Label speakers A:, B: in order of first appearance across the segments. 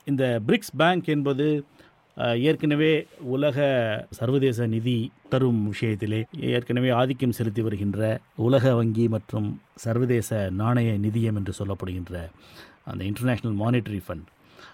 A: இந்த BRICS bank என்பது அஹ், ஏற்கனவே உலக சர்வதேச நிதி தரும் விஷயத்திலே ஏற்கனவே ஆதிக்கம் செலுத்தி வருகின்ற உலக வங்கி மற்றும் சர்வதேச நாணய நிதியம் என்று சொல்லப்படுகின்ற அந்த இன்டர்நேஷ்னல் மானிட்டரி ஃபண்ட்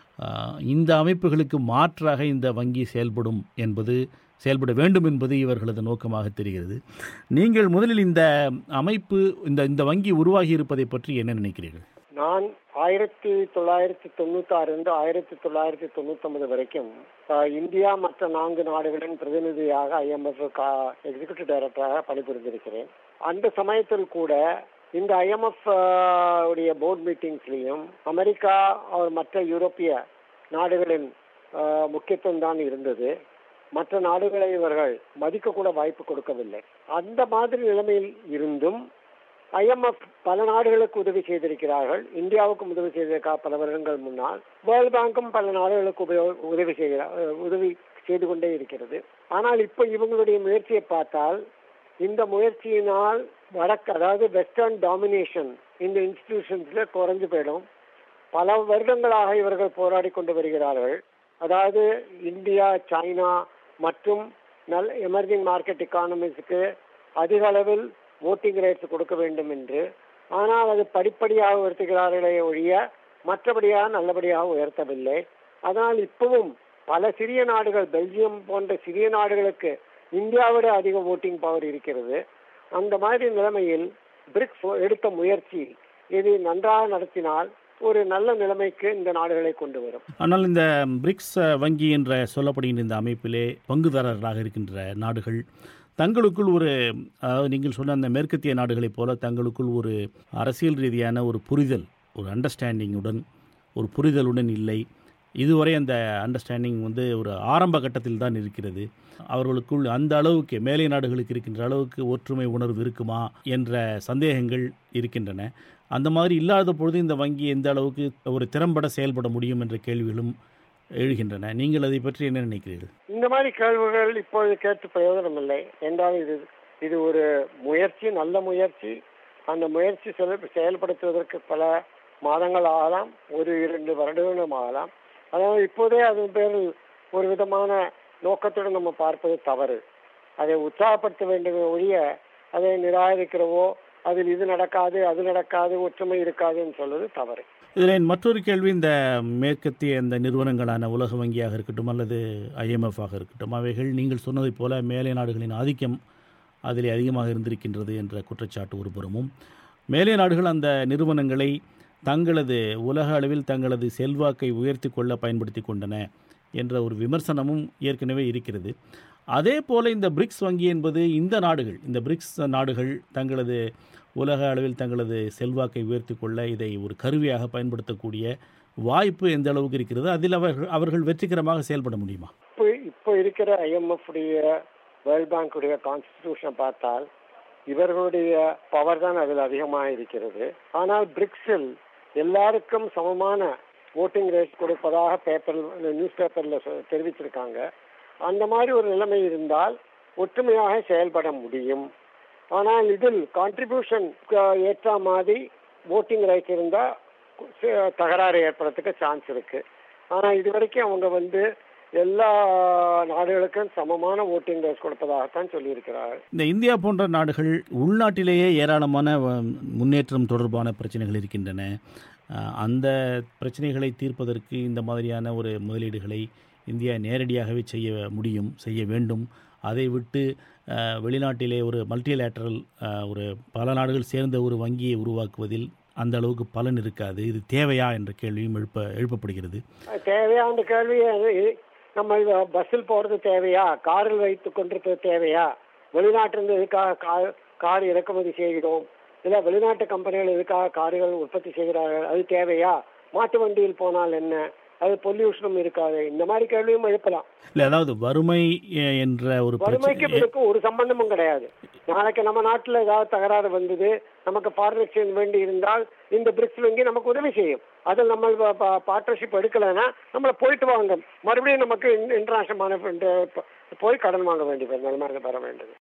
A: இந்த அமைப்புகளுக்கு மாற்றாக இந்த வங்கி செயல்படும் என்பது செயல்பட வேண்டும் என்பது இவர்களது நோக்கமாக தெரிகிறது நீங்கள் முதலில் இந்த அமைப்பு இந்த இந்த வங்கி உருவாகி இருப்பதை பற்றி என்ன நினைக்கிறீர்கள்
B: நான் ஆயிரத்தி தொள்ளாயிரத்தி தொண்ணூத்தி இருந்து ஆயிரத்தி தொள்ளாயிரத்தி தொண்ணூத்தி ஒன்பது வரைக்கும் அஹ், இந்தியா மற்ற நான்கு நாடுகளின் பிரதிநிதியாக ஐஎம்எஃப் எக்ஸிகியூட்டிவ் டைரக்டராக பணிபுரிந்திருக்கிறேன் அந்த சமயத்தில் கூட இந்த ஐஎம்எஃப் உடைய போர்ட் மீட்டிங்ஸ்லையும் அமெரிக்கா or மற்ற யூரோப்பிய நாடுகளின் அஹ், முக்கியத்துவம் தான் இருந்தது மற்ற நாடுகளை இவர்கள் மதிக்க கூட வாய்ப்பு கொடுக்கவில்லை அந்த மாதிரி நிலைமையில் இருந்தும் ஐஎம்எஃப் பல நாடுகளுக்கு உதவி செய்திருக்கிறார்கள் இந்தியாவுக்கும் உதவி செய்திருக்கிறார் பல வருடங்கள் முன்னால் வேர்ல்ட் பேங்க்கும் பல நாடுகளுக்கு உபயோ- உதவி செய்கிறார் அஹ் உதவி செய்து கொண்டே இருக்கிறது ஆனால் இப்போ இவங்களுடைய முயற்சியை பார்த்தால் இந்த முயற்சியினால் வடக்கு அதாவது வெஸ்டர்ன் டாமினேஷன் இந்த இன்ஸ்டிடியூஷன்ஸ்ல குறைஞ்சு போயிடும் பல வருடங்களாக இவர்கள் போராடி கொண்டு வருகிறார்கள் அதாவது இந்தியா சைனா மற்றும் நல் எமர்ஜிங் மார்க்கெட் எக்கானமிஸ்க்கு அதிக அளவில் ஓட்டிங் ரைட்ஸ் கொடுக்க வேண்டும் என்று ஆனால் அது படிப்படியாக உயர்த்துகிறார்களே ஒழிய மற்றபடியாக நல்லபடியாக உயர்த்தவில்லை அதனால் இப்பவும் பல சிறிய நாடுகள் பெல்ஜியம் போன்ற சிறிய நாடுகளுக்கு இந்தியாவிட அதிக ஓட்டிங் பவர் இருக்கிறது அந்த மாதிரி நிலைமையில் பிரிக்ஸ் எடுத்த முயற்சி இது நன்றாக நடத்தினால் ஒரு நல்ல நிலைமைக்கு இந்த நாடுகளை கொண்டு வரும்
A: ஆனால் இந்த பிரிக்ஸ் வங்கி என்ற சொல்லப்படுகின்ற இந்த அமைப்பிலே பங்குதாரர்களாக இருக்கின்ற நாடுகள் தங்களுக்குள் ஒரு அதாவது நீங்கள் சொன்ன அந்த மேற்கத்திய நாடுகளைப் போல தங்களுக்குள் ஒரு அரசியல் ரீதியான ஒரு புரிதல் ஒரு அண்டர்ஸ்டாண்டிங்குடன் ஒரு புரிதலுடன் இல்லை இதுவரை அந்த அண்டர்ஸ்டாண்டிங் வந்து ஒரு ஆரம்ப கட்டத்தில் தான் இருக்கிறது அவர்களுக்குள் அந்த அளவுக்கு மேலை நாடுகளுக்கு இருக்கின்ற அளவுக்கு ஒற்றுமை உணர்வு இருக்குமா என்ற சந்தேகங்கள் இருக்கின்றன அந்த மாதிரி இல்லாத பொழுது இந்த வங்கி எந்த அளவுக்கு ஒரு திறம்பட செயல்பட முடியும் என்ற கேள்விகளும் எழுகின்றன நீங்கள் அதை பற்றி என்ன நினைக்கிறீர்கள்
B: இந்த மாதிரி கேள்விகள் இப்பொழுது கேட்டு பிரயோஜனம் இல்லை என்றால் இது இது ஒரு முயற்சி நல்ல முயற்சி அந்த முயற்சி செயல் செயல்படுத்துவதற்கு பல மாதங்கள் ஆகலாம் ஒரு இரண்டு வருடங்களும் ஆகலாம் அதாவது இப்போதே அதன் பேரில் ஒரு விதமான நோக்கத்துடன் நம்ம பார்ப்பது தவறு அதை உற்சாகப்படுத்த வேண்டுமே ஒழிய அதை நிராகரிக்கிறவோ அதில் இது நடக்காது அது நடக்காது ஒற்றுமை இருக்காதுன்னு சொல்வது தவறு
A: இதில் மற்றொரு கேள்வி இந்த மேற்கத்திய இந்த நிறுவனங்களான உலக வங்கியாக இருக்கட்டும் அல்லது IMF ஆக இருக்கட்டும் அவைகள் நீங்கள் சொன்னதைப் போல மேலை நாடுகளின் ஆதிக்கம் அதிலே அதிகமாக இருந்திருக்கின்றது என்ற குற்றச்சாட்டு ஒருபுறமும் மேலை நாடுகள் அந்த நிறுவனங்களை தங்களது உலக அளவில் தங்களது செல்வாக்கை உயர்த்தி கொள்ள பயன்படுத்தி கொண்டன என்ற ஒரு விமர்சனமும் ஏற்கனவே இருக்கிறது அதே போல இந்த பிரிக்ஸ் வங்கி என்பது இந்த நாடுகள் இந்த பிரிக்ஸ் நாடுகள் தங்களது உலக அளவில் தங்களது செல்வாக்கை உயர்த்தி கொள்ள இதை ஒரு கருவியாக பயன்படுத்தக்கூடிய வாய்ப்பு எந்த அளவுக்கு இருக்கிறது அதில் அவர்கள் அவர்கள் வெற்றிகரமாக செயல்பட முடியுமா
B: இப்போ இப்போ இருக்கிற ஐஎம்எஃப் உடைய வேர்ல்ட் பேங்க் உடைய கான்ஸ்டிடியூஷனை பார்த்தால் இவர்களுடைய பவர் தான் அதில் அதிகமாக இருக்கிறது ஆனால் பிரிக்ஸில் எல்லாருக்கும் சமமான ஓட்டிங் ரேட் கொடுப்பதாக பேப்பர் நியூஸ் பேப்பர்ல தெரிவிச்சிருக்காங்க அந்த மாதிரி ஒரு நிலைமை இருந்தால் ஒற்றுமையாக செயல்பட முடியும் ஆனால் இதில் கான்ட்ரிபியூஷன் ஏற்ற மாதிரி ஓட்டிங் ரைட் இருந்தால் தகராறு ஏற்படுறதுக்கு சான்ஸ் இருக்கு ஆனால் இது வரைக்கும் அவங்க வந்து எல்லா நாடுகளுக்கும் சமமான ஓட்டிங் ரைட்ஸ் கொடுப்பதாகத்தான் சொல்லியிருக்கிறார்கள்
A: இந்த இந்தியா போன்ற நாடுகள் உள்நாட்டிலேயே ஏராளமான அஹ், முன்னேற்றம் தொடர்பான பிரச்சனைகள் இருக்கின்றன அஹ், அந்த பிரச்சனைகளை தீர்ப்பதற்கு இந்த மாதிரியான ஒரு முதலீடுகளை இந்தியா நேரடியாகவே செய்ய முடியும் செய்ய வேண்டும் அதை விட்டு அஹ், வெளிநாட்டிலே ஒரு மல்டிலேட்டரல் ஒரு பல நாடுகள் சேர்ந்த ஒரு வங்கியை உருவாக்குவதில் அந்த அளவுக்கு பலன் இருக்காது இது தேவையா என்ற கேள்வியும் எழுப்ப எழுப்பப்படுகிறது
B: தேவையான கேள்வி அது நம்ம பஸ்ஸில் போறது தேவையா காரில் வைத்து கொண்டிருப்பது தேவையா வெளிநாட்டிலிருந்து எதுக்காக கார் கார் இறக்குமதி செய்கிறோம் இல்லை வெளிநாட்டு கம்பெனிகள் எதுக்காக கார்கள் உற்பத்தி செய்கிறார்கள் அது தேவையா மாட்டு வண்டியில் போனால் என்ன அது பொல்யூஷனும் இருக்காது இந்த மாதிரி கேள்வியும் எழுப்பலாம்
A: இல்லை அதாவது வறுமை அஹ், என்ற ஒரு
B: வறுமைக்கு
A: பிரச்சனை
B: இதுக்கும் ஒரு சம்பந்தமும் கிடையாது நாளைக்கு நம்ம நாட்டில் ஏதாவது தகராறு வந்தது நமக்கு ஃபாரின் எக்ஸ்சேஞ்ச் வேண்டி இருந்தால் இந்த பிரிக்ஸ் வங்கி நமக்கு உதவி செய்யும் அதில் நம்ம பார்ட்னர்ஷிப் எடுக்கலைன்னா நம்மளை போயிட்டு வாங்க மறுபடியும் நமக்கு இன்டர்நேஷனல் போய் கடன் வாங்க வேண்டி வரும் நிலைமை வர வேண்டியது